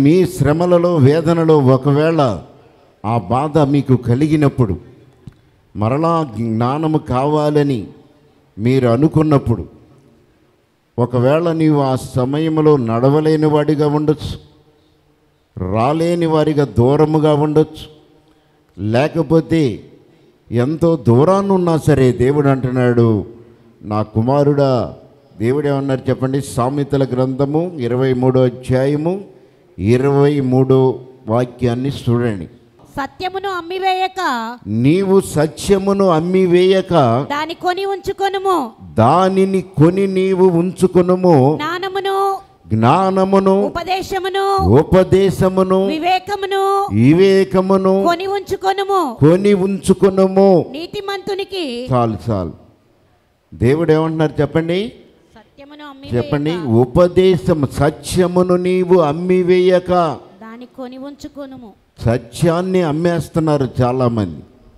మీ శ్రమలలో వేదనలో ఒకవేళ ఆ బాధ మీకు కలిగినప్పుడు మరలా జ్ఞానము కావాలని మీరు అనుకున్నప్పుడు ఒకవేళ నీవు ఆ సమయంలో నడవలేని వాడిగా ఉండొచ్చు రాలేని వారిగా దూరముగా ఉండొచ్చు లేకపోతే ఎంతో దూరాన్ని ఉన్నా సరే దేవుడు అంటున్నాడు నా కుమారుడా దేవుడు ఏమన్నారు చెప్పండి సామెతల గ్రంథము ఇరవై మూడో అధ్యాయము ఇరవై మూడో వాక్యాన్ని చూడండి సత్యమును అమ్మివేయక నీవు సత్యమును అమ్మివేయక దాని కొని ఉంచుకొనుము దానిని కొని నీవు ఉంచుకొనుము జ్ఞానమును జ్ఞానమును ఉపదేశమును ఉపదేశమును వివేకమును వివేకమును కొని ఉంచుకొనుము కొని ఉంచుకొనుము నీతిమంతునికి చాలు చాలు దేవుడు ఏమంటున్నారు చెప్పండి సత్యమును చెప్పండి అమ్మివేయక ఉపదేశం సత్యమును నీవు అమ్మివేయక దాని కొని ఉంచుకొనుము సత్యాన్ని అమ్మేస్తున్నారు చాలామంది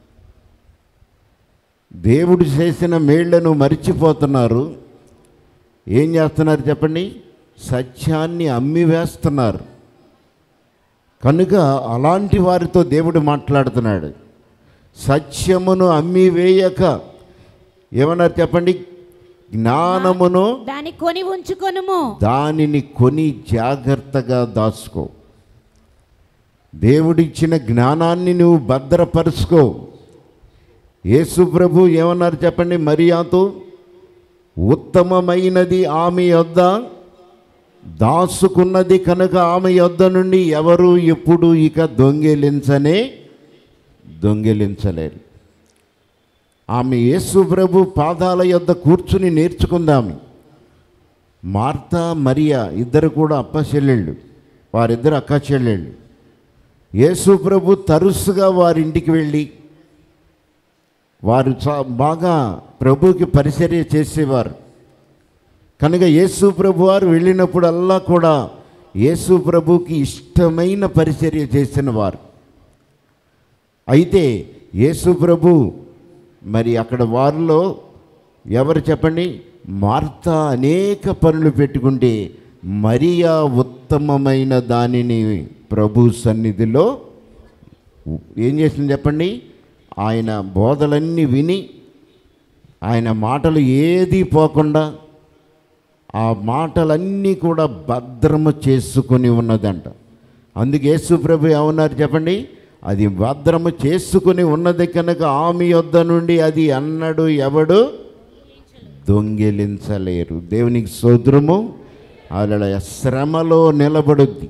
దేవుడు చేసిన మేళ్లను మరిచిపోతున్నారు ఏం చేస్తున్నారు చెప్పండి సత్యాన్ని అమ్మివేస్తున్నారు కనుక అలాంటి వారితో దేవుడు మాట్లాడుతున్నాడు సత్యమును అమ్మివేయక ఏమన్నారు చెప్పండి జ్ఞానమును దాని కొని ఉంచుకొనుము దానిని కొని జాగ్రత్తగా దాచుకో దేవుడిచ్చిన జ్ఞానాన్ని నువ్వు భద్రపరుచుకో యేసు ప్రభు ఏమన్నారు చెప్పండి మరియాతో ఉత్తమమైనది ఆమె యొద్ద దాసుకున్నది కనుక ఆమె యొద్ద నుండి ఎవరు ఎప్పుడు ఇక దొంగిలించనే దొంగిలించలేరు ఆమె యేసు ప్రభు పాదాల యొద్ద కూర్చుని నేర్చుకుందాము మార్తా మరియా ఇద్దరు కూడా అప్ప చెల్లెళ్ళు వారిద్దరు అక్క చెల్లెళ్ళు యేసు ప్రభు తరుసుగా వారి ఇంటికి వెళ్ళి వారు చా బాగా ప్రభుకి పరిచర్య చేసేవారు కనుక యేసు ప్రభు వారు వెళ్ళినప్పుడల్లా కూడా యేసు ప్రభుకి ఇష్టమైన పరిచర్య చేసిన వారు అయితే యేసు ప్రభు మరి అక్కడ వారిలో ఎవరు చెప్పండి మార్త అనేక పనులు పెట్టుకుంటే మరియా ఉత్తమమైన దానిని ప్రభు సన్నిధిలో ఏం చేసింది చెప్పండి ఆయన బోధలన్నీ విని ఆయన మాటలు ఏది పోకుండా ఆ మాటలన్నీ కూడా భద్రము చేసుకుని ఉన్నదంట అందుకే యేసు ప్రభు ఏమన్నారు చెప్పండి అది భద్రము చేసుకుని ఉన్నది కనుక ఆమె యొద్ద నుండి అది అన్నడు ఎవడు దొంగిలించలేరు దేవునికి సోదరము అలా శ్రమలో నిలబడుద్ది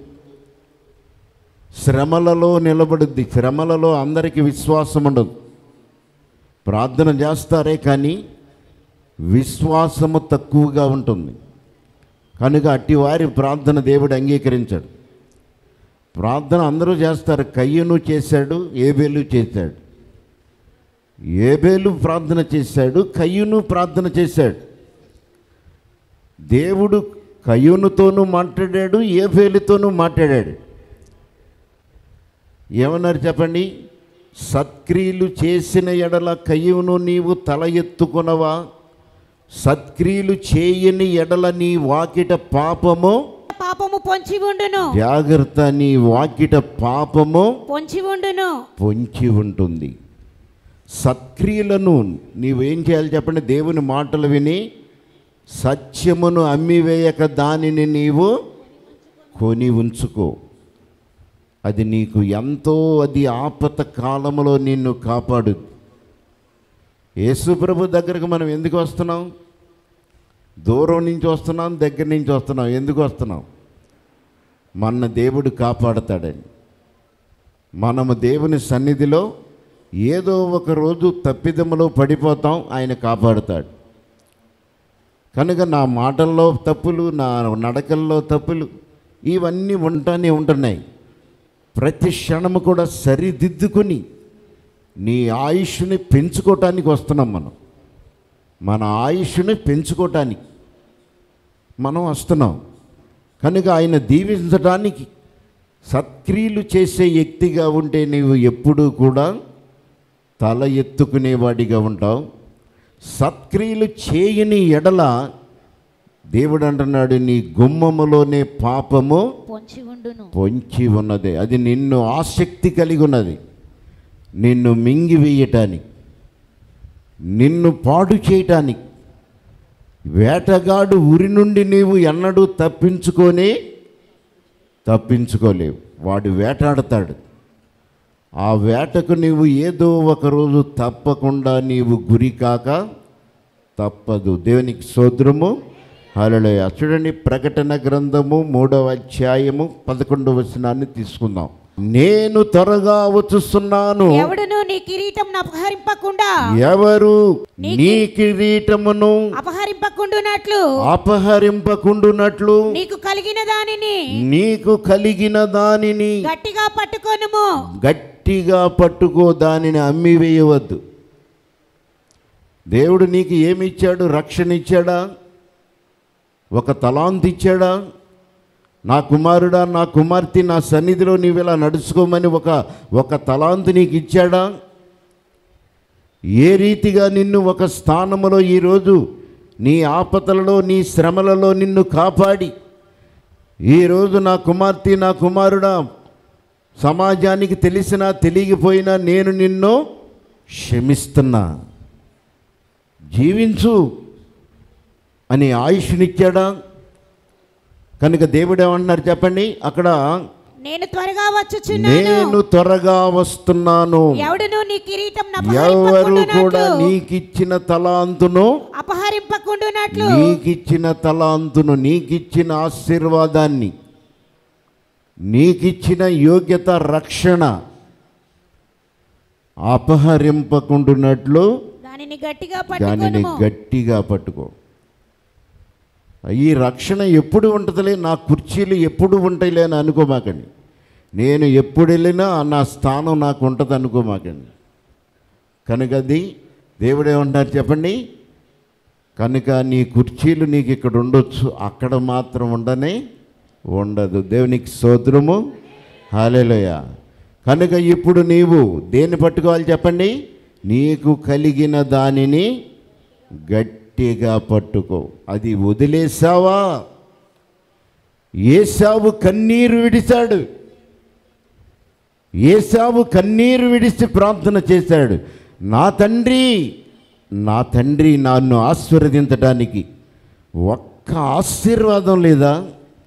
శ్రమలలో నిలబడుద్ది శ్రమలలో అందరికీ విశ్వాసం ఉండదు ప్రార్థన చేస్తారే కానీ విశ్వాసము తక్కువగా ఉంటుంది కనుక అట్టి వారి ప్రార్థన దేవుడు అంగీకరించాడు ప్రార్థన అందరూ చేస్తారు కయ్యను చేశాడు ఏబేలు చేశాడు ఏబేలు ప్రార్థన చేశాడు కయ్యును ప్రార్థన చేశాడు దేవుడు కయ్యూనుతోనూ మాట్లాడాడు ఏబేలుతోనూ మాట్లాడాడు ఏమన్నారు చెప్పండి సత్క్రియలు చేసిన ఎడల కయ్యూను నీవు తల ఎత్తుకొనవా సత్క్రియలు చేయని ఎడల నీ వాకిట పాపము పాపము పొంచి ఉండును జాగ్రత్త నీ వాకిట పాపము పొంచి ఉండును పొంచి ఉంటుంది సత్క్రియలను నీవేం చేయాలి చెప్పండి దేవుని మాటలు విని సత్యమును అమ్మివేయక దానిని నీవు కొని ఉంచుకో అది నీకు ఎంతో అది ఆపత కాలంలో నిన్ను కాపాడు యేసుప్రభు దగ్గరకు మనం ఎందుకు వస్తున్నాం దూరం నుంచి వస్తున్నాం దగ్గర నుంచి వస్తున్నాం ఎందుకు వస్తున్నాం మన దేవుడు కాపాడతాడని మనము దేవుని సన్నిధిలో ఏదో ఒక రోజు తప్పిదములో పడిపోతాం ఆయన కాపాడుతాడు కనుక నా మాటల్లో తప్పులు నా నడకల్లో తప్పులు ఇవన్నీ ఉంటానే ఉంటున్నాయి ప్రతి క్షణము కూడా సరిదిద్దుకొని నీ ఆయుష్ని పెంచుకోవటానికి వస్తున్నాం మనం మన ఆయుష్ని పెంచుకోవటానికి మనం వస్తున్నాం కనుక ఆయన దీవించడానికి సత్క్రియలు చేసే వ్యక్తిగా ఉంటే నీవు ఎప్పుడూ కూడా తల ఎత్తుకునేవాడిగా ఉంటావు సత్క్రియలు చేయని ఎడల దేవుడు అంటున్నాడు నీ గుమ్మములోనే పాపము పొంచి ఉండును పొంచి ఉన్నది అది నిన్ను ఆసక్తి కలిగి ఉన్నది నిన్ను మింగివేయటానికి నిన్ను పాడు చేయటానికి వేటగాడు ఉరి నుండి నీవు ఎన్నడూ తప్పించుకొని తప్పించుకోలేవు వాడు వేటాడతాడు ఆ వేటకు నీవు ఏదో ఒక రోజు తప్పకుండా నీవు గురి కాక తప్పదు దేవునికి సోదరము హల్లెలూయా చూడండి ప్రకటన గ్రంథము మూడవ అధ్యాయము పదకొండవ వచనాన్ని తీసుకుందాం నేను త్వరగా వచ్చుస్తున్నాను ఎవడును నీ కిరీటం అపహరింపకుండా ఎవరు నీ కిరీటమును అపహరింపకుండునట్లు అపహరింపకుండునట్లు నీకు కలిగిన దానిని నీకు కలిగిన దానిని గట్టిగా పట్టుకొనుము గట్టిగా పట్టుకో దానిని అమ్మివేయవద్దు దేవుడు నీకు ఏమి ఇచ్చాడు రక్షణ ఇచ్చాడా ఒక తలాంత్ ఇచ్చాడా నా కుమారుడా నా కుమార్తె నా సన్నిధిలో నీవు ఇలా నడుచుకోమని ఒక ఒక తలాంతు నీకు ఇచ్చాడా ఏ రీతిగా నిన్ను ఒక స్థానములో ఈరోజు నీ ఆపదలలో నీ శ్రమలలో నిన్ను కాపాడి ఈరోజు నా కుమార్తె నా కుమారుడా సమాజానికి తెలిసినా తెలియకపోయినా నేను నిన్ను క్షమిస్తున్నా జీవించు అని ఆయుష్నిచ్చాడా కనుక దేవుడు ఏమంటున్నారు చెప్పండి అక్కడ నేను త్వరగా వచ్చుచున్నాను నేను త్వరగా వస్తున్నాను ఎవడును నీ కిరీటం ఎవరు కూడా అపహరింపకుండునట్లు నీకిచ్చిన తలాంతును అపహరింపకుండునట్లు నీకిచ్చిన తలాంతును నీకిచ్చిన ఆశీర్వాదాన్ని నీకిచ్చిన యోగ్యత రక్షణ అపహరింపకుండునట్లు దానిని గట్టిగా దానిని పట్టుకొనుము గట్టిగా పట్టుకో ఈ రక్షణ ఎప్పుడు ఉంటుందిలే నా కుర్చీలు ఎప్పుడు ఉంటాయిలే అని అనుకోమాకండి నేను ఎప్పుడు వెళ్ళినా నా స్థానం నాకు ఉంటుంది అనుకోమాకండి కనుక అది దేవుడేమంటారు చెప్పండి కనుక నీ కుర్చీలు నీకు ఇక్కడ ఉండొచ్చు అక్కడ మాత్రం ఉండనే ఉండదు దేవునికి స్తోత్రము హాలేలోయ కనుక ఇప్పుడు నీవు దేన్ని పట్టుకోవాలి చెప్పండి నీకు కలిగిన దానిని గట్టిగా పట్టుకో అది వదిలేసావా ఏసావు కన్నీరు విడిచాడు ఏసావు కన్నీరు విడిచి ప్రార్థన చేశాడు నా తండ్రి నా తండ్రి నన్ను ఆశీర్వదించడానికి ఒక్క ఆశీర్వాదం లేదా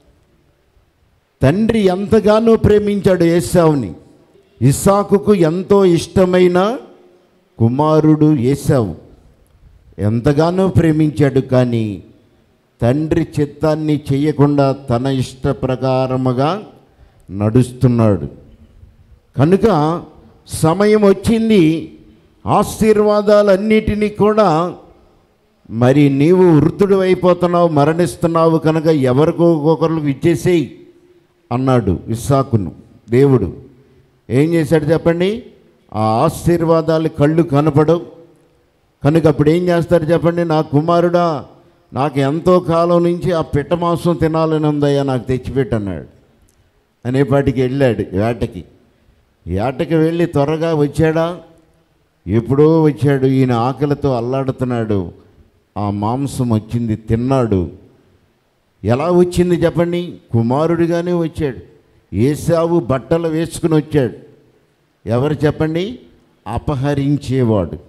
తండ్రి ఎంతగానో ప్రేమించాడు ఏసావుని ఇసాకుకు ఎంతో ఇష్టమైన కుమారుడు ఏసావు ఎంతగానో ప్రేమించాడు కానీ తండ్రి చిత్తాన్ని చేయకుండా తన ఇష్ట ప్రకారముగా నడుస్తున్నాడు కనుక సమయం వచ్చింది ఆశీర్వాదాలన్నిటినీ కూడా మరి నీవు వృద్ధుడు అయిపోతున్నావు మరణిస్తున్నావు కనుక ఎవరికో ఒకరికి ఇచ్చేసేయి అన్నాడు ఇస్సాకును దేవుడు ఏం చేశాడు చెప్పండి ఆ ఆశీర్వాదాలు కళ్ళు కనపడవు కనుక అప్పుడు ఏం చేస్తారు చెప్పండి నా కుమారుడా నాకు ఎంతో కాలం నుంచి ఆ పిట్ట మాంసం తినాలని ఉందయ్యా నాకు తెచ్చిపెట్టన్నాడు అనేపాటికి వెళ్ళాడు వేటకి వేటకి వెళ్ళి త్వరగా వచ్చాడా ఎప్పుడో వచ్చాడు ఈయన ఆకలితో అల్లాడుతున్నాడు ఆ మాంసం వచ్చింది తిన్నాడు ఎలా వచ్చింది చెప్పండి కుమారుడిగానే వచ్చాడు ఏసావు బట్టలు వేసుకుని వచ్చాడు ఎవరు చెప్పండి అపహరించేవాడు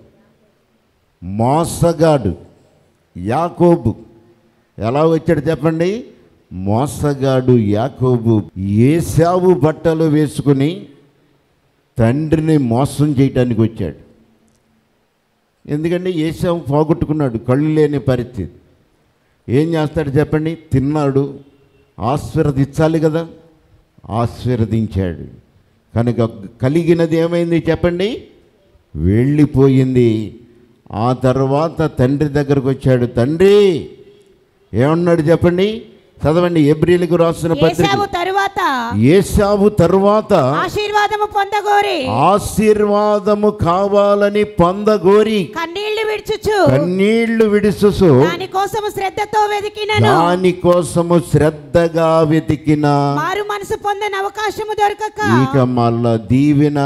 మోసగాడు యాకోబు ఎలా వచ్చాడు చెప్పండి మోసగాడు యాకోబు ఏసావు బట్టలు వేసుకుని తండ్రిని మోసం చేయటానికి వచ్చాడు ఎందుకంటే ఏసావు పోగొట్టుకున్నాడు కళ్ళు లేని పరిస్థితి ఏం చేస్తాడు చెప్పండి తిన్నాడు ఆశీర్వదించాలి కదా ఆశీర్వదించాడు కనుక కలిగినది ఏమైంది చెప్పండి వెళ్ళిపోయింది ఆ తర్వాత తండ్రి దగ్గరకు వచ్చాడు తండ్రి ఏమన్నాడు చెప్పండి చదవండి ఎబ్రిలకు రాసిన పత్రిక ఏసావు తరువాత ఏసావు తరువాత ఆశీర్వాదము పొందగోరి ఆశీర్వాదము కావాలని పొందగోరి కన్నీళ్లు విడుచుచు కన్నీళ్లు విడుసు దాని కోసము శ్రద్ధతో వెతికినను దాని కోసము శ్రద్ధగా వెతికిన మారు మనసు పొందని అవకాశము దొరకక ఇక మళ్ళా దీవెన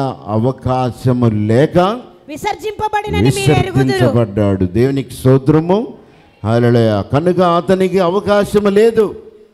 అవకాశము లేక విసర్జింపబడినని మీరు ఎరుగుదురు విసర్జించబడ్డాడు దేవునికి సోద్రము హల్లెలూయా కనుక అతనికి అవకాశం లేదు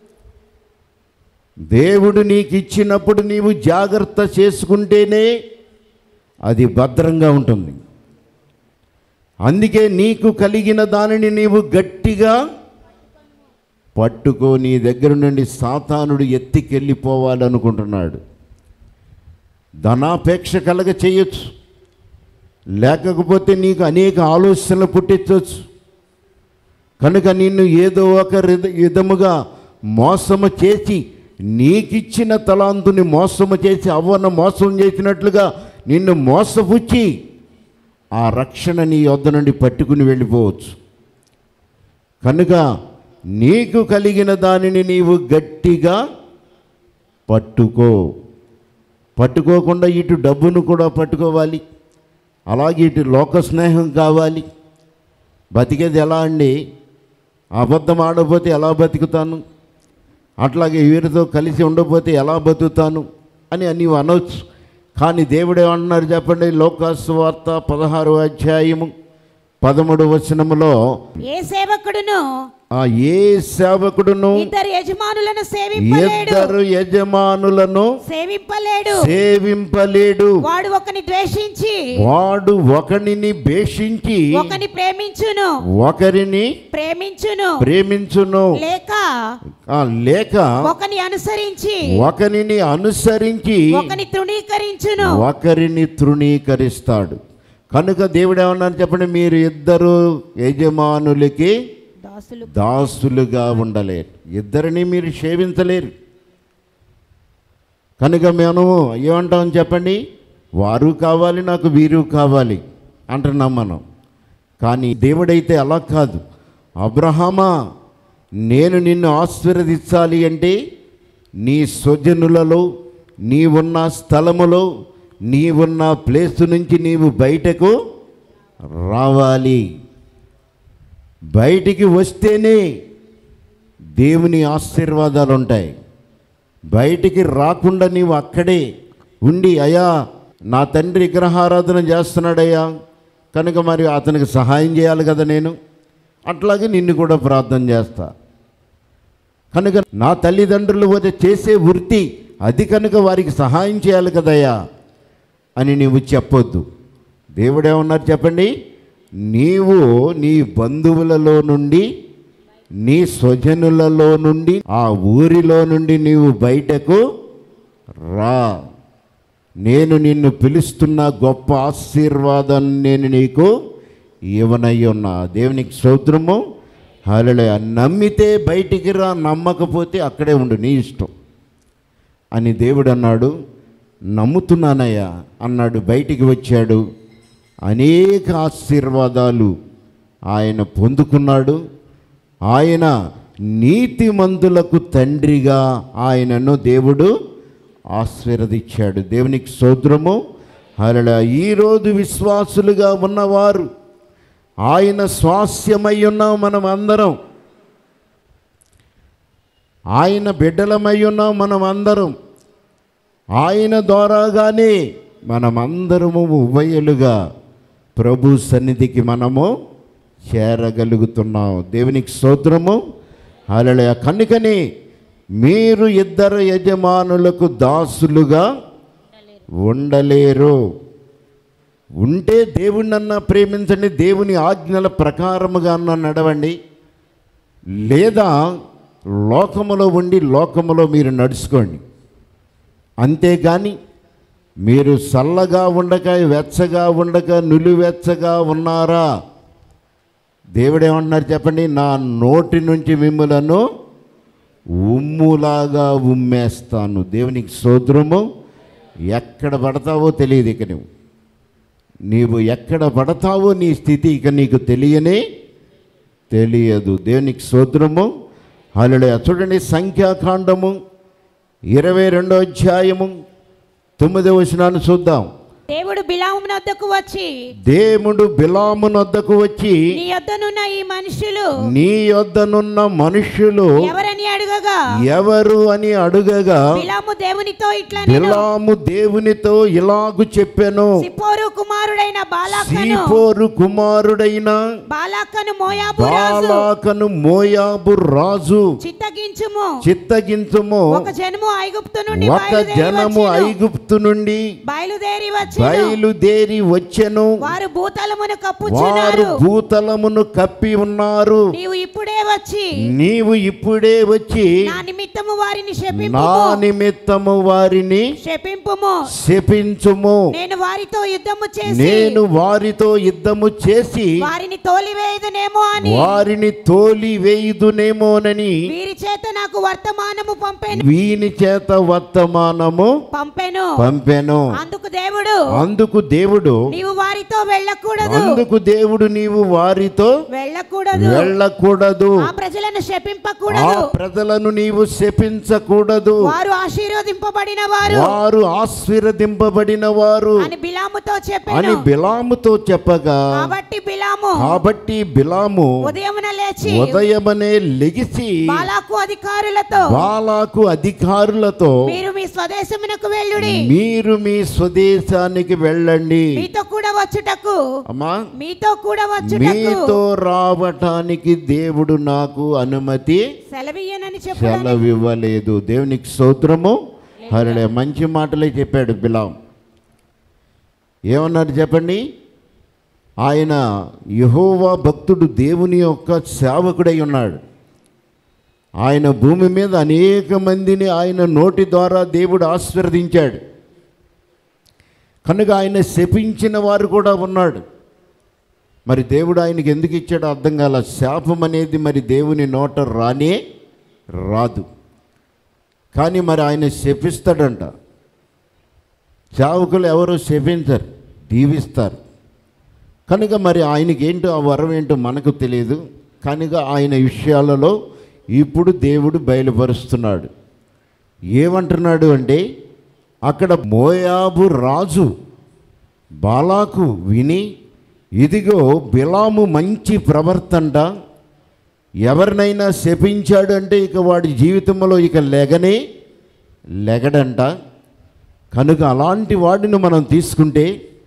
దేవుడు నీకు ఇచ్చినప్పుడు నీవు జాగ్రత్త చేసుకుంటేనే అది భద్రంగా ఉంటుంది అందుకే నీకు కలిగిన దానిని నీవు గట్టిగా పట్టుకో నీ దగ్గర నుండి సాతానుడు ఎత్తికెళ్ళిపోవాలనుకుంటున్నాడు ధనాపేక్ష కలగ చేయొచ్చు లేకపోతే నీకు అనేక ఆలోచనలు పుట్టించవచ్చు కనుక నిన్ను ఏదో ఒక రిధ- విధముగా మోసము చేసి నీకిచ్చిన తలాంతుని మోసము చేసి అవ్వను మోసం చేసినట్లుగా నిన్ను మోసపుచ్చి ఆ రక్షణ నీ వద్ద నుండి పట్టుకుని వెళ్ళిపోవచ్చు కనుక నీకు కలిగిన దానిని నీవు గట్టిగా పట్టుకో పట్టుకోకుండా ఇటు డబ్బును కూడా పట్టుకోవాలి అలాగే ఇటు లోక స్నేహం కావాలి బతికేది ఎలా అండి అబద్ధం ఆడకపోతే ఎలా బతుకుతాను అట్లాగే వీరితో కలిసి ఉండకపోతే ఎలా బతుకుతాను అని నీవు అనవచ్చు కానీ దేవుడు ఏమన్నారు చెప్పండి లోకాసు వార్త పదహారు అధ్యాయము పదమూడు వచనములో ఏ సేవకుడును ఆ ఏ సేవకుడును ఇద్దరు యజమానులను సేవింపలేడు ఇద్దరు యజమానులను సేవింపలేడు సేవింపలేడు వాడు ఒకని ద్వేషించి వాడు ఒకనిని భేషించి ఒకని ప్రేమించును ఒకరిని ప్రేమించును ప్రేమించును లేక ఆ, లేక ఒకని అనుసరించి ఒకరిని అనుసరించి ఒకని తృణీకరించును ఒకరిని తృణీకరిస్తాడు కనుక దేవుడు ఏమన్నారు చెప్పండి మీరు ఇద్దరు యజమానులకి దాసులు దాసులుగా ఉండలేరు ఇద్దరిని మీరు సేవించలేరు కనుక మేము ఏమంటాం చెప్పండి వారు కావాలి నాకు వీరు కావాలి అంటున్నాం మనం కానీ దేవుడైతే అలా కాదు అబ్రహామా నేను నిన్ను ఆశీర్వదించాలి అంటే నీ స్వజనులలో నీవున్న స్థలములో నీవున్న ప్లేస్ నుంచి నీవు బయటకు రావాలి బయటికి వస్తేనే దేవుని ఆశీర్వాదాలు ఉంటాయి బయటికి రాకుండా నీవు అక్కడే ఉండి అయ్యా నా తండ్రి విగ్రహారాధన చేస్తున్నాడయ్యా కనుక మరి అతనికి సహాయం చేయాలి కదా నేను అట్లాగే నిన్ను కూడా ప్రార్థన చేస్తా కనుక నా తల్లిదండ్రులు వద్ద చేసే వృత్తి అది కనుక వారికి సహాయం చేయాలి కదయ్యా అని నీవు చెప్పొద్దు దేవుడేమన్నారు చెప్పండి నీవు నీ బంధువులలో నుండి నీ స్వజనులలో నుండి ఆ ఊరిలో నుండి నీవు బయటకు రా నేను నిన్ను పిలుస్తున్న గొప్ప ఆశీర్వాదాన్ని నేను నీకు ఇవ్వనై ఉన్నా దేవునికి స్తోత్రము హలే నమ్మితే బయటికి రా నమ్మకపోతే అక్కడే ఉండు నీ ఇష్టం అని దేవుడు అన్నాడు నమ్ముతున్నానయ్యా అన్నాడు బయటికి వచ్చాడు అనేక ఆశీర్వాదాలు ఆయన పొందుకున్నాడు ఆయన నీతిమంతులకు తండ్రిగా ఆయనను దేవుడు ఆశీర్వదించాడు దేవునికి సోద్రము హరళ ఈరోజు విశ్వాసులుగా ఉన్నవారు ఆయన స్వాస్యమై ఉన్నాం మనం అందరం ఆయన బిడ్డలమై ఉన్నాం మనం అందరం ఆయన ద్వారాగానే మనమందరము ఉభయలుగా ప్రభు సన్నిధికి మనము చేరగలుగుతున్నాం దేవునికి స్తోత్రము అలలయ కనుకని మీరు ఇద్దరు యజమానులకు దాసులుగా ఉండలేరు ఉంటే దేవుణ్ణన్నా ప్రేమించండి దేవుని ఆజ్ఞల ప్రకారముగా అన్న నడవండి లేదా లోకములో ఉండి లోకములో మీరు నడుచుకోండి అంతేగాని మీరు చల్లగా ఉండక వెచ్చగా ఉండక నులివెచ్చగా ఉన్నారా దేవుడేమన్నారు చెప్పండి నా నోటి నుంచి మిమ్మలను ఉమ్ములాగా ఉమ్మేస్తాను దేవునికి సోదరము ఎక్కడ పడతావో తెలియదు ఇక నువ్వు నీవు ఎక్కడ పడతావో నీ స్థితి ఇక నీకు తెలియనే తెలియదు దేవునికి సోదరము హలుడే చూడండి సంఖ్యాకాండము ఇరవై రెండో అధ్యాయము తొమ్మిదో వచనాన్ని చూద్దాం దేవుడు బిలాము వద్దకు వచ్చి దేవుడు బిలామునొద్దకు వచ్చి నీ యొద్దనున్న ఈ మనుషులు నీ యొద్దనున్న మనుష్యులు ఎవరని అడుగగా ఎవరు అని అడుగగా బిలాము దేవునితో ఇట్లా బిలాము దేవునితో ఇలాగు చెప్పాను సిప్పోరు కుమారుడైన బాలాకను సీపోరు కుమారుడైన బాలాకను మోయాబు రాజు బాలాకను మోయాబు రాజు చిత్తగించుము చిత్తగించుము ఒక జనము ఐగుప్తు నుండి ఒక బయలుదేరి జనము వచ్చెను. ఐగుప్తు నుండి బయలుదేరి వచ్చి బయలుదేరి వచ్చెను వారు భూతలమును వారు కప్పుచున్నారు భూతలమును కప్పి ఉన్నారు నీవు ఇప్పుడే వచ్చి నీవు ఇప్పుడే వచ్చి నా నిమిత్తము వారిని శపింపు నా నిమిత్తము వారిని శపింపుము శపించుము నేను వారితో యుద్ధము చేసి నేను వారితో యుద్ధము చేసి వారిని తోలివేయుదునేమో అని వారిని తోలి వేయుదునేమోనని వీరి చేత నాకు వర్తమానము పంపెను వీని చేత వర్తమానము పంపెను పంపెను అందుకు దేవుడు అందుకు దేవుడు నీవు వారితో వెళ్ళకూడదు అందుకు దేవుడు నీవు వారితో వెళ్ళకూడదు వెళ్ళకూడదు ఆ ప్రజలను ఆ శపింపకూడదు ప్రజలను నీవు శపించకూడదు వారు ఆశీర్వదింపబడిన వారు వారు ఆశీర్వదింపబడిన వారు అని బిలాముతో అని చెప్పాను బిలాముతో చెప్పగా కాబట్టి బిలాము కాబట్టి బిలాము ఉదయమున లేచి ఉదయమనే లెగిసి బాలాకు అధికారులతో బాలాకు అధికారులతో మీరు మీ స్వదేశమునకు వెళ్ళుడి మీరు మీ స్వదేశానికి వెళ్ళండి మీతో కూడా వచ్చుటకు అమ్మా మీతో కూడా వచ్చుటకు మీతో రావటానికి దేవుడు నాకు అనుమతి సెలవీయనని చెప్పాను సెలవివ్వలేదు దేవునికి స్తోత్రము హరడే మంచి మాటలే చెప్పాడు బిలాం ఏమన్నారు చెప్పండి ఆయన యహోవా భక్తుడు దేవుని యొక్క సేవకుడై ఉన్నాడు ఆయన భూమి మీద అనేక మందిని ఆయన నోటి ద్వారా దేవుడు ఆశీర్వదించాడు కనుక ఆయన శపించిన వారు కూడా ఉన్నాడు మరి దేవుడు ఆయనకి ఎందుకు ఇచ్చాడో అర్థం కాల శాపం అనేది మరి దేవుని నోట రానే రాదు కానీ మరి ఆయన శపిస్తాడంట సేవకులు ఎవరు శపించరు దీవిస్తారు కనుక మరి ఆయనకి ఏంటో ఆ వరం ఏంటో మనకు తెలియదు కనుక ఆయన విషయాలలో ఇప్పుడు దేవుడు బయలుపరుస్తున్నాడు ఏమంటున్నాడు అంటే అక్కడ మోయాబు రాజు బాలాకు విని ఇదిగో బిలాము మంచి ప్రవర్తంట ఎవరినైనా శపించాడు అంటే ఇక వాడి జీవితంలో ఇక లెగనే లెగడంట కనుక అలాంటి వాడిని మనం తీసుకుంటే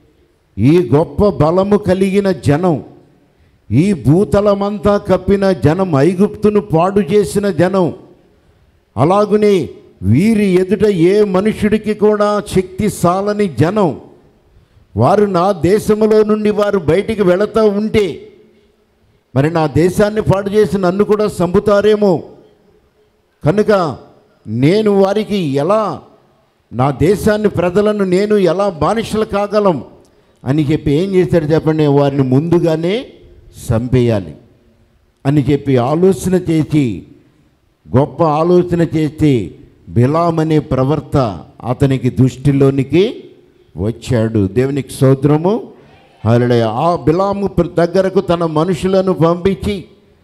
ఈ గొప్ప బలము కలిగిన జనం ఈ భూతలమంతా కప్పిన జనం ఐగుప్తును పాడు చేసిన జనం అలాగునే వీరి ఎదుట ఏ మనుషుడికి కూడా శక్తి సాలని జనం వారు నా దేశంలో నుండి వారు బయటికి వెళతా ఉంటే మరి నా దేశాన్ని పాడు చేసి నన్ను కూడా చంపుతారేమో కనుక నేను వారికి ఎలా నా దేశాన్ని ప్రజలను నేను ఎలా బానిసలు కాగలం అని చెప్పి ఏం చేశాడు చెప్పండి వారిని ముందుగానే చంపేయాలి అని చెప్పి ఆలోచన చేసి గొప్ప ఆలోచన చేసి బిలాం అనే ప్రవర్త అతనికి దృష్టిలోనికి వచ్చాడు దేవునికి సోద్రము అలా ఆ బిలాము ప్ర- దగ్గరకు తన మనుషులను పంపించి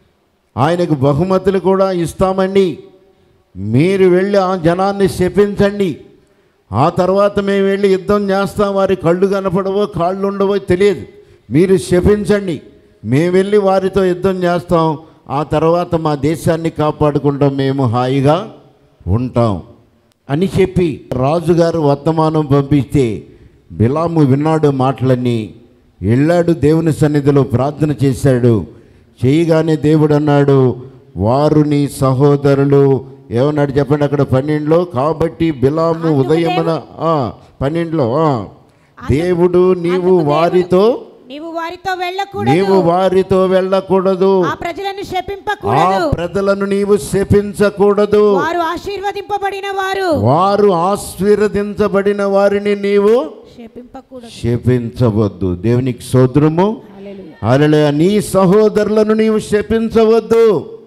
ఆయనకు బహుమతులు కూడా ఇస్తామండి మీరు వెళ్ళి ఆ జనాన్ని శపించండి ఆ తర్వాత మేము వెళ్ళి యుద్ధం చేస్తాం వారి కళ్ళు కనపడవో కాళ్ళు ఉండవో తెలియదు మీరు శపించండి మేము వెళ్ళి వారితో యుద్ధం చేస్తాం ఆ తర్వాత మా దేశాన్ని కాపాడుకుంటాం మేము హాయిగా ఉంటాం అని చెప్పి రాజుగారు వర్తమానం పంపిస్తే బిలాము విన్నాడు మాటలన్నీ వెళ్ళాడు దేవుని సన్నిధిలో ప్రార్థన చేశాడు చేయగానే దేవుడు అన్నాడు వారు నీ సహోదరులు ఏమన్నాడు చెప్పండి అక్కడ పన్నెండులో కాబట్టి బిలాము అందుకు ఉదయమున ఆ, పన్నెండులో ఆ, దేవుడు నీవు అందుకు దేవుడు- వారితో నీవు వారితో నీవు వెళ్ళకూడదు వారితో వెళ్ళకూడదు ఆ ప్రజలను ఆ శపింపకూడదు ప్రజలను నీవు శపించకూడదు వారు ఆశీర్వదింపబడిన వారు వారు ఆశీర్వదించబడిన వారిని నీవు శపింపకూడదు శపించవద్దు దేవునికి సోదరము హల్లెలూయా. అలలే నీ సహోదరులను నీవు శపించవద్దు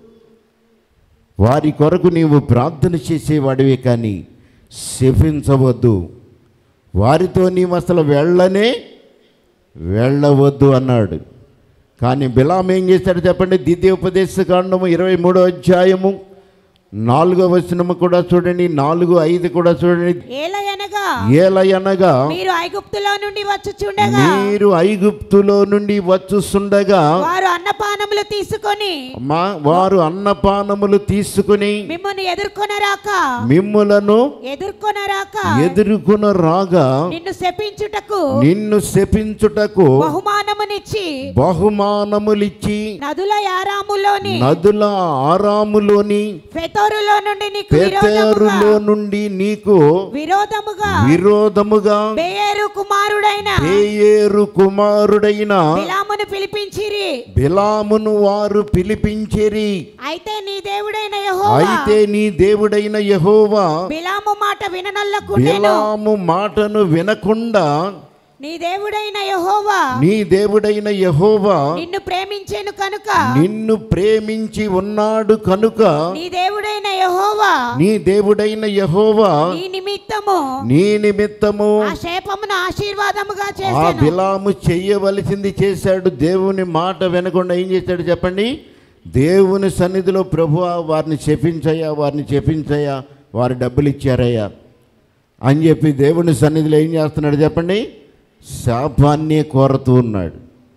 వారి కొరకు నీవు ప్రార్థన చేసేవాడివి కానీ శపించవద్దు వారితో నీవు అసలు వెళ్ళనే వెళ్ళవద్దు అన్నాడు కానీ బిలాం ఏం చేశాడు చెప్పండి ద్వితీయోపదేశ కాండము ఇరవై మూడో అధ్యాయము నాలుగో వచనము కూడా చూడండి నాలుగు ఐదు కూడా చూడండి ఏలయనగా ఏలయనగా మీరు ఐగుప్తులో నుండి వచ్చుచుండగా మీరు ఐగుప్తులో నుండి వచ్చుస్తుండగా వారు అన్నపానములు తీసుకొని మా వారు అన్నపానములు తీసుకుని మిమ్మల్ని ఎదుర్కొనరాక మిమ్ములను ఎదుర్కొనరాక ఎదుర్కొన రాగా నిన్ను శపించుటకు నిన్ను శపించుటకు బహుమానమునిచ్చి బహుమానములిచ్చి నదుల యారాములోని నదుల ఆరాములోని ఫెతోరులో నుండి నీకు విరోధముగా పెతేరులో నుండి నీకు విరోధముగా విరోధముగా బేయేరు కుమారుడైన పేయేరు కుమారుడైన బిలామును పిలిపించిరి బిలామును వారు పిలిపించిరి అయితే నీ దేవుడైన యెహోవా అయితే నీ దేవుడైన యహోవా బిలాము మాట విననల్లకుండెను బిలాము మాటను వినకుండా నీ దేవుడైన యెహోవా నీ దేవుడైన యహోవా నిన్ను ప్రేమించెను కనుక నిన్ను ప్రేమించి ఉన్నాడు కనుక నీ దేవుడైన యెహోవా నీ దేవుడైన యహోవా నీ నిమిత్తము నీ నిమిత్తము ఆ శాపమును ఆశీర్వాదముగా ఆ చేసెను బిలాము చెయ్యవలసింది చేశాడు దేవుని మాట వినకుండా ఏం చేశాడు చెప్పండి దేవుని సన్నిధిలో ప్రభు వారిని చెప్పించయ్యా వారిని చెప్పించయ్యా వారు డబ్బులు ఇచ్చారయ్యా అని చెప్పి దేవుని సన్నిధిలో ఏం చేస్తున్నాడు చెప్పండి శాపాన్నే కోరుతూ ఉన్నాడు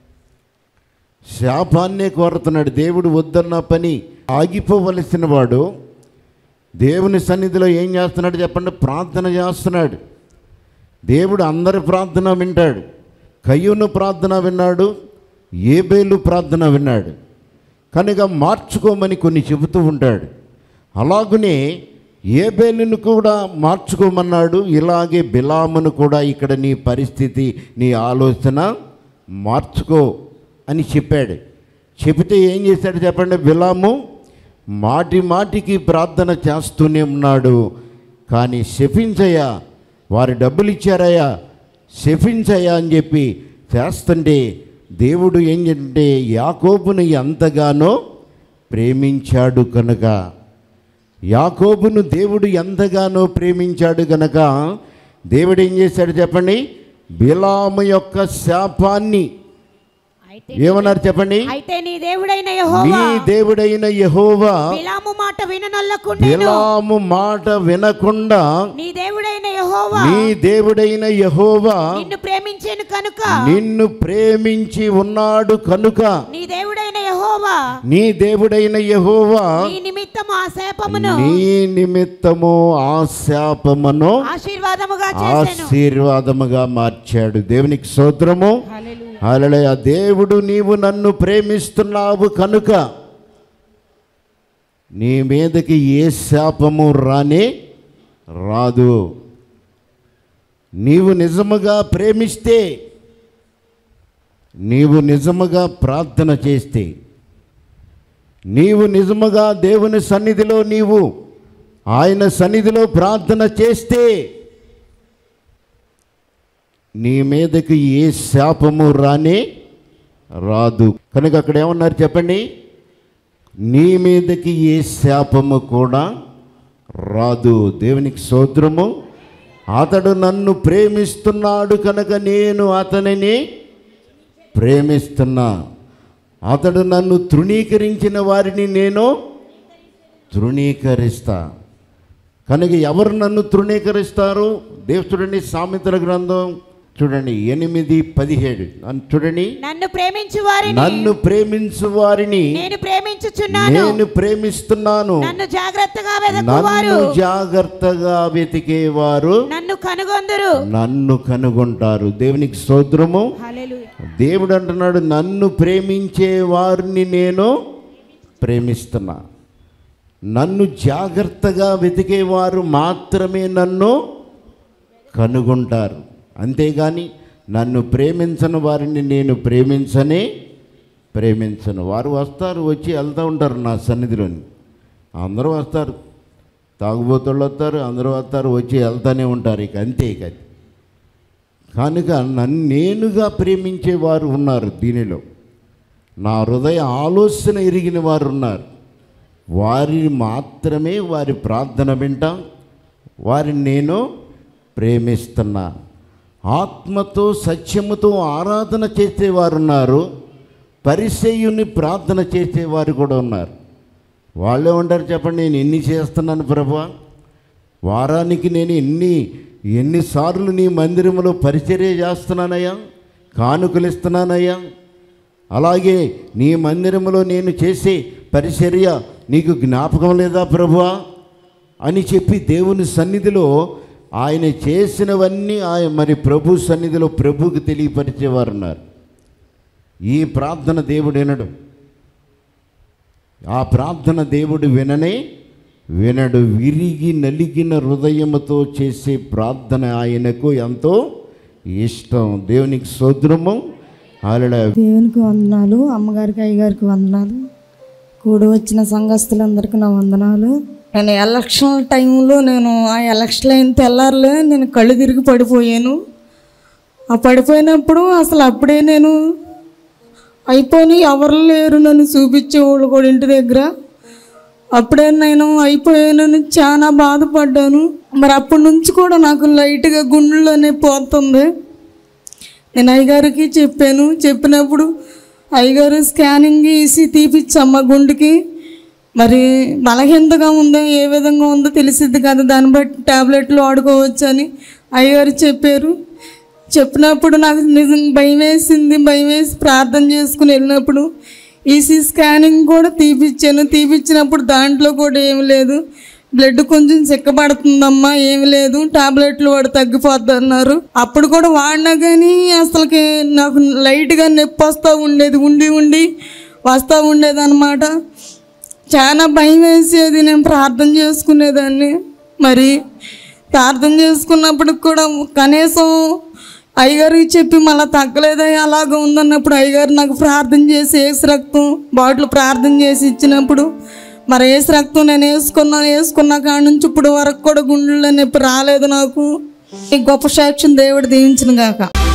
శాపాన్నే కోరుతున్నాడు దేవుడు వద్దన్న పని ఆగిపోవలసిన వాడు దేవుని సన్నిధిలో ఏం చేస్తున్నాడు చెప్పండి ప్రార్థన చేస్తున్నాడు దేవుడు అందరి ప్రార్థన వింటాడు కయ్యూను ప్రార్థన విన్నాడు ఏబేలు ప్రార్థన విన్నాడు కనుక మార్చుకోమని కొన్ని చెబుతూ ఉంటాడు అలాగునే ఏబేలును కూడా మార్చుకోమన్నాడు ఇలాగే బిలామును కూడా ఇక్కడ నీ పరిస్థితి నీ ఆలోచన మార్చుకో అని చెప్పాడు చెబితే ఏం చేశాడు చెప్పండి బిలాము మాటి మాటికి ప్రార్థన చేస్తూనే ఉన్నాడు కానీ శపించయ్యా వారు డబ్బులు ఇచ్చారయ్యా శపించయ్యా అని చెప్పి చేస్తుంటే దేవుడు ఏం అంటే యాకోబును ఎంతగానో ప్రేమించాడు కనుక యాకోబును దేవుడు ఎంతగానో ప్రేమించాడు గనక దేవుడు ఏం చేశాడు చెప్పండి బిలాము యొక్క శాపాన్ని అయితే ఏమన్నారు చెప్పండి అయితే నీ దేవుడైన నీ యెహోవా దేవుడైన యహోవా బిలాము మాట విననల్లకుండెను బిలాము మాట వినకుండా నీ దేవుడైన యెహోవా నీ దేవుడైన యహోవా నిన్ను ప్రేమించెను కనుక నిన్ను ప్రేమించి ఉన్నాడు కనుక నీ దేవుడైన యెహోవా నీ దేవుడైన యహోవా నీ నిమిత్తము ఆ శాపమును నీ నిమిత్తము ఆ శాపమును ఆశీర్వాదముగా చేసెను ఆశీర్వాదముగా మార్చాడు దేవునికి స్తోత్రము హల్లెలూయా హల్లెలూయా దేవుడు నీవు నన్ను ప్రేమిస్తున్నావు కనుక నీ మీదకి ఏ శాపము రానే రాదు నీవు నిజముగా ప్రేమిస్తే నీవు నిజముగా ప్రార్థన చేస్తే నీవు నిజముగా దేవుని సన్నిధిలో నీవు ఆయన సన్నిధిలో ప్రార్థన చేస్తే నీ మీదకి ఏ శాపము రానే రాదు కనుక అక్కడ ఏమన్నారు చెప్పండి నీ మీదకి ఏ శాపము కూడా రాదు దేవునికి సోద్రము అతడు నన్ను ప్రేమిస్తున్నాడు కనుక నేను అతనిని ప్రేమిస్తున్నా అతడు నన్ను తృణీకరించిన వారిని నేను తృణీకరిస్తా కనుక ఎవరు నన్ను తృణీకరిస్తారు దేవు చూడండి సామెతల గ్రంథం చూడండి ఎనిమిది పదిహేడు అన్ చూడండి నన్ను ప్రేమించు వారిని నన్ను ప్రేమించు వారిని నేను ప్రేమించుచున్నాను నేను ప్రేమిస్తున్నాను నన్ను జాగ్రత్తగా వెదకువారు నన్ను జాగ్రత్తగా వెతికేవారు నన్ను కనుగొందురు నన్ను కనుగొంటారు దేవునికి స్తోత్రము హల్లెలూయా దేవుడు అంటున్నాడు నన్ను ప్రేమించే వారిని నేను ప్రేమిస్తున్నా నన్ను జాగ్రత్తగా వెతికేవారు మాత్రమే నన్ను కనుగొంటారు అంతేగాని నన్ను ప్రేమించని వారిని నేను ప్రేమించనే ప్రేమించను వారు వస్తారు వచ్చి వెళ్తూ ఉంటారు నా సన్నిధిలోని అందరూ వస్తారు తాగుబోతుళ్ళు వస్తారు అందరూ వస్తారు వచ్చి వెళ్తూనే ఉంటారు ఇక అంతే ఇక అది. కనుక నన్ను నేనుగా ప్రేమించే వారు ఉన్నారు దీనిలో నా హృదయ ఆలోచన ఎరిగిన వారు ఉన్నారు వారిని మాత్రమే వారి ప్రార్థన వింటాం వారిని నేను ప్రేమిస్తున్నా ఆత్మతో సత్యముతో ఆరాధన చేసేవారు ఉన్నారు పరిచయుని ప్రార్థన చేసేవారు కూడా ఉన్నారు వాళ్ళే ఉంటారు చెప్పండి నేను ఎన్ని చేస్తున్నాను ప్రభా వారానికి నేను ఎన్ని ఎన్నిసార్లు నీ మందిరంలో పరిచర్య చేస్తున్నానయ్యా కానుకలు ఇస్తున్నానయ్యా అలాగే నీ మందిరంలో నేను చేసే పరిచర్య నీకు జ్ఞాపకం లేదా ప్రభువా అని చెప్పి దేవుని సన్నిధిలో ఆయన చేసినవన్నీ ఆయన మరి ప్రభు సన్నిధిలో ప్రభుకి తెలియపరిచేవారు ఉన్నారు ఈ ప్రార్థన దేవుడు వినడు ఆ ప్రార్థన దేవుడు విననే వినడు విరిగి నలిగిన హృదయముతో చేసే ప్రార్థన ఆయనకు ఎంతో ఇష్టం దేవునికి సోద్రము ఆలడ దేవునికి వందనాలు అమ్మగారికి అయ్యగారికి వందనాలు కూడి వచ్చిన సంఘస్థులందరికీ నా వందనాలు నేను ఎలక్షన్ టైంలో నేను ఆ ఎలక్షన్ అయిన తెల్లారులే నేను కళ్ళు తిరిగి పడిపోయాను ఆ పడిపోయినప్పుడు అసలు అప్పుడే నేను అయిపోయి ఎవరు లేరు నన్ను చూపించేవాళ్ళు కూడా ఇంటి దగ్గర అప్పుడే నేను అయిపోయానని చాలా బాధపడ్డాను మరి అప్పటి నుంచి కూడా నాకు లైట్గా గుండెలోనే పోతుంది నేను అయ్యగారికి చెప్పాను చెప్పినప్పుడు అయ్యగారు స్కానింగ్ వేసి తీపిచ్చమ్మ గుండెకి మరి బలహీనతగా ఉందో ఏ విధంగా ఉందో తెలిసిద్ది కదా దాన్ని బట్టి టాబ్లెట్లు వాడుకోవచ్చు అని అయ్యగారు చెప్పారు చెప్పినప్పుడు నాకు నిజం భయం వేసింది భయం వేసి ప్రార్థన చేసుకుని వెళ్ళినప్పుడు ఈసీ స్కానింగ్ కూడా తీపిచ్చాను తీపిచ్చినప్పుడు దాంట్లో కూడా ఏమి లేదు బ్లడ్ కొంచెం చిక్కబడుతుందమ్మా ఏమి లేదు టాబ్లెట్లు వాడు తగ్గిపోద్ది అన్నారు అప్పుడు కూడా వాడినా కానీ అసలుకి నాకు లైట్గా నొప్పి వస్తూ ఉండేది ఉండి ఉండి వస్తూ ఉండేది అనమాట చాలా భయం వేసేది నేను ప్రార్థన చేసుకునేదాన్ని మరి ప్రార్థన చేసుకున్నప్పుడు కూడా కనీసం అయ్యగారికి చెప్పి మళ్ళీ తగ్గలేదా అలాగ ఉందన్నప్పుడు అయ్యగారు నాకు ప్రార్థన చేసి ఏసు రక్తం బాటిల్ ప్రార్థన చేసి ఇచ్చినప్పుడు మరి ఏసు రక్తం నేను వేసుకున్నాను వేసుకున్న కాడ నుంచి ఇప్పుడు వరకు కూడా గుండెల్లో నొప్పి రాలేదు నాకు ఈ గొప్ప సాక్ష్యం దేవుడు దీవించిన గాక